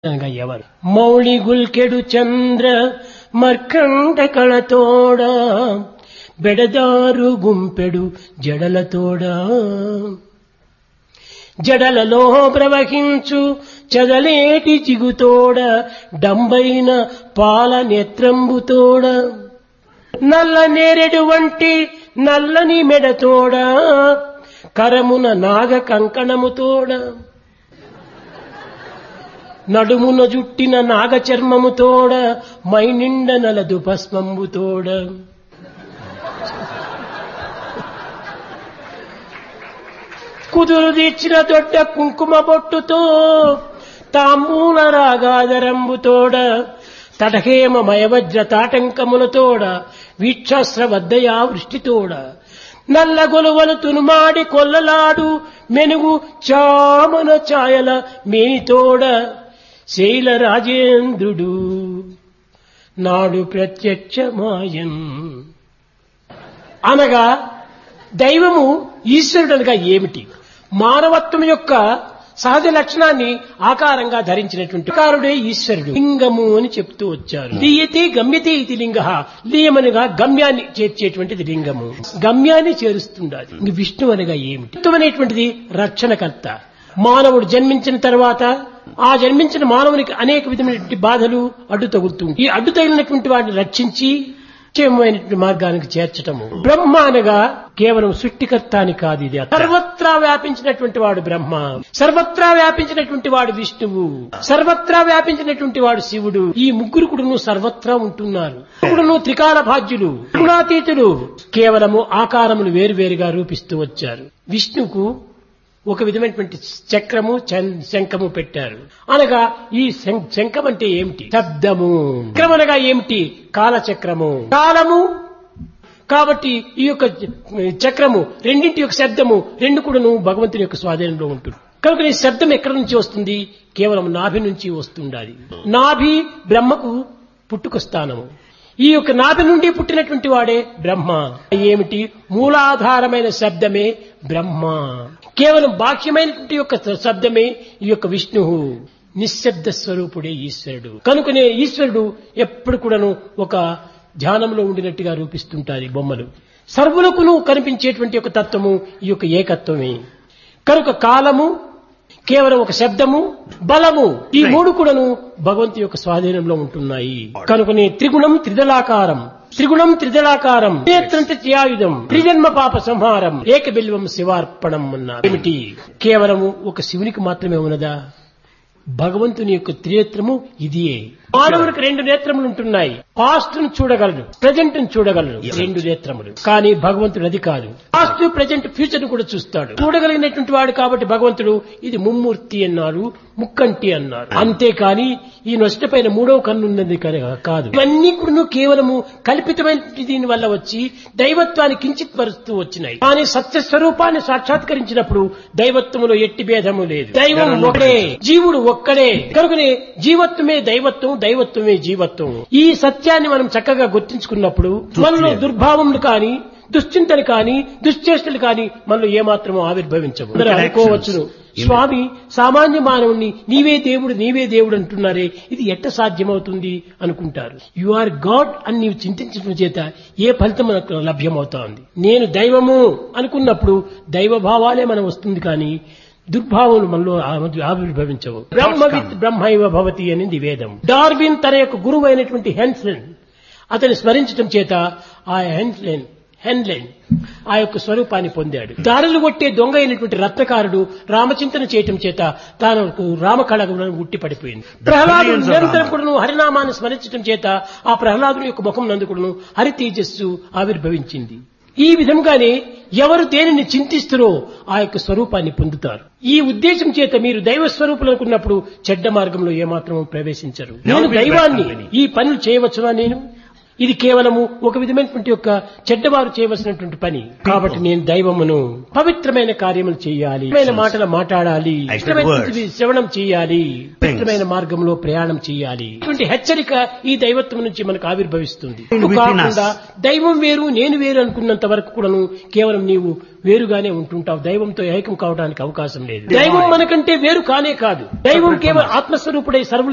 అనగా ఎవరు మౌళి గుల్కెడు చంద్ర మర్కండ కళతోడ బెడదారు గుంపెడు జడలతోడ జడలలో ప్రవహించు చదలేటి చిగుతోడ డంబైన పాల నేత్రంబుతోడ నల్ల నేరెడు వంటి నల్లని మెడతోడ కరమున నాగ కంకణముతోడ నడుమున జుట్టిన నాగ చర్మముతోడ మైనిండ నలదు భస్మంబుతోడ కుదురు తీర్చిన దొడ్డ కుంకుమ బొట్టుతో తాంబూల రాగాదరంబుతోడ తటహేమ మయవజ్ర తాటంకములతోడ వీక్షాస్ర వద్దయా వృష్టితోడ నల్ల గొలువలు తునుమాడి కొల్లలాడు మెనుగు చామన ఛాయల మేనితోడ శైల రాజేంద్రుడు నాడు ప్రత్యక్షమాయన్ అనగా దైవము ఈశ్వరుడు అనగా ఏమిటి మానవత్వం యొక్క సహజ లక్షణాన్ని ఆకారంగా ధరించినటువంటి కారుడే ఈశ్వరుడు లింగము అని చెప్తూ వచ్చారు లీయతే గమ్యతే ఇది లింగ లీయమనగా గమ్యాన్ని చేర్చేటువంటిది లింగము గమ్యాన్ని చేరుస్తుండాలి ఇంక విష్ణు అనగా ఏమిటి విష్ణు అనేటువంటిది రక్షణకర్త మానవుడు జన్మించిన తర్వాత ఆ జన్మించిన మానవునికి అనేక విధమైనటువంటి బాధలు అడ్డు తగులుతుంది ఈ అడ్డు తగిలినటువంటి వాటిని రక్షించి నిశ్చయమైనటువంటి మార్గానికి చేర్చటము బ్రహ్మ అనగా కేవలం సృష్టికర్త అని కాదు ఇది సర్వత్రా వ్యాపించినటువంటి వాడు బ్రహ్మ సర్వత్రా వ్యాపించినటువంటి వాడు విష్ణువు సర్వత్రా వ్యాపించినటువంటి వాడు శివుడు ఈ ముగ్గురు కూడాను సర్వత్రా ఉంటున్నారు కూడాను త్రికాల భాగ్యులు గుణాతీతులు కేవలము ఆకారములు వేరువేరుగా రూపిస్తూ వచ్చారు విష్ణుకు ఒక విధమైనటువంటి చక్రము శంఖము పెట్టారు అనగా ఈ శంఖం అంటే ఏమిటి శబ్దము చక్రం అనగా ఏమిటి కాలచక్రము కాలము కాబట్టి ఈ యొక్క చక్రము రెండింటి యొక్క శబ్దము రెండు కూడాను భగవంతుని యొక్క స్వాధీనంలో ఉంటుంది కనుక ఈ శబ్దం ఎక్కడి నుంచి వస్తుంది కేవలం నాభి నుంచి వస్తుండాలి నాభి బ్రహ్మకు పుట్టుక స్థానము ఈ యొక్క నాభి నుండి పుట్టినటువంటి వాడే బ్రహ్మ ఏమిటి మూలాధారమైన శబ్దమే బ్రహ్మ కేవలం బాహ్యమైనటువంటి యొక్క శబ్దమే ఈ యొక్క విష్ణువు నిశ్శబ్ద స్వరూపుడే ఈశ్వరుడు కనుకనే ఈశ్వరుడు ఎప్పుడు కూడాను ఒక ధ్యానంలో ఉండినట్టుగా రూపిస్తుంటారు ఈ బొమ్మలు సర్వులకును కనిపించేటువంటి ఒక తత్వము ఈ యొక్క ఏకత్వమే కనుక కాలము కేవలం ఒక శబ్దము బలము ఈ మూడు కూడాను భగవంతు యొక్క స్వాధీనంలో ఉంటున్నాయి కనుకనే త్రిగుణం త్రిదలాకారం త్రిగుణం త్రిదలాకారం నేత్రంత త్యాయుధం త్రిజన్మ పాప సంహారం ఏక బిల్వం శివార్పణం అన్నారు ఏమిటి కేవలము ఒక శివునికి మాత్రమే ఉన్నదా భగవంతుని యొక్క త్రినేత్రము ఇదియే మానవునికి రెండు నేత్రములు ఉంటున్నాయి పాస్ట్ ను చూడగలడు ప్రజెంట్ ను చూడగలడు రెండు నేత్రములు కానీ భగవంతుడు అది కాదు పాస్ట్ ప్రజెంట్ ఫ్యూచర్ ను కూడా చూస్తాడు చూడగలిగినటువంటి వాడు కాబట్టి భగవంతుడు ఇది ముమ్మూర్తి అన్నారు ముక్కంటి అన్నారు అంతేకాని ఈ నష్టపైన మూడవ కన్ను ఉన్నది కాదు ఇవన్నీ కూడా కేవలము కల్పితమైన దీని వల్ల వచ్చి దైవత్వాన్ని కించిత్ పరుస్తూ వచ్చినాయి కానీ సత్య స్వరూపాన్ని సాక్షాత్కరించినప్పుడు దైవత్వములో ఎట్టి భేదము లేదు దైవం ఒకడే జీవుడు ఒక్కడే కనుకనే జీవత్వమే దైవత్వం దైవత్వమే జీవత్వం ఈ సత్యాన్ని మనం చక్కగా గుర్తించుకున్నప్పుడు మనలో దుర్భావములు కాని దుశ్చింతలు కాని దుశ్చేష్టలు కాని మనలో ఏమాత్రమో ఆవిర్భవించవు అనుకోవచ్చును స్వామి సామాన్య మానవుణ్ణి నీవే దేవుడు నీవే దేవుడు అంటున్నారే ఇది ఎట్ట సాధ్యమవుతుంది అనుకుంటారు యు ఆర్ గాడ్ అని నీవు చింతించడం చేత ఏ ఫలితం మనకు లభ్యమవుతోంది నేను దైవము అనుకున్నప్పుడు దైవ భావాలే మనం వస్తుంది కానీ దుర్భావములు మనలో ఆవిర్భవించవు బ్రహ్మవిత్ బ్రహ్మైవ భవతి అనేది వేదం డార్విన్ తన యొక్క గురువు అయినటువంటి హెన్స్లెన్ అతని స్మరించడం చేత ఆ హెన్స్లెన్ హెన్లెన్ ఆ యొక్క స్వరూపాన్ని పొందాడు దారులు కొట్టే దొంగ అయినటువంటి రత్నకారుడు రామచింతన చేయటం చేత తాను రామకళ ఉట్టి పడిపోయింది ప్రహ్లాదుడు నిరంతరం కూడాను హరినామాన్ని స్మరించడం చేత ఆ ప్రహ్లాదుని యొక్క ముఖం నందుకుడును హరి తేజస్సు ఆవిర్భవించింది ఈ విధంగానే ఎవరు దేనిని చింతిస్తారో ఆ యొక్క స్వరూపాన్ని పొందుతారు ఈ ఉద్దేశం చేత మీరు దైవ స్వరూపులు అనుకున్నప్పుడు చెడ్డ మార్గంలో ఏమాత్రం ప్రవేశించరు నేను దైవాన్ని ఈ పనులు చేయవచ్చునా నేను ఇది కేవలము ఒక విధమైనటువంటి యొక్క చెడ్డవారు చేయవలసినటువంటి పని కాబట్టి నేను దైవమును పవిత్రమైన కార్యములు చేయాలి మాటలు మాట్లాడాలి శ్రవణం చేయాలి పవిత్రమైన మార్గంలో ప్రయాణం చేయాలి ఇటువంటి హెచ్చరిక ఈ దైవత్వం నుంచి మనకు ఆవిర్భవిస్తుంది కాకుండా దైవం వేరు నేను వేరు అనుకున్నంత వరకు కూడాను కేవలం నీవు వేరుగానే ఉంటుంటావు దైవంతో ఏకం కావడానికి అవకాశం లేదు దైవం మనకంటే వేరు కానే కాదు దైవం కేవలం ఆత్మస్వరూపుడై సర్వులు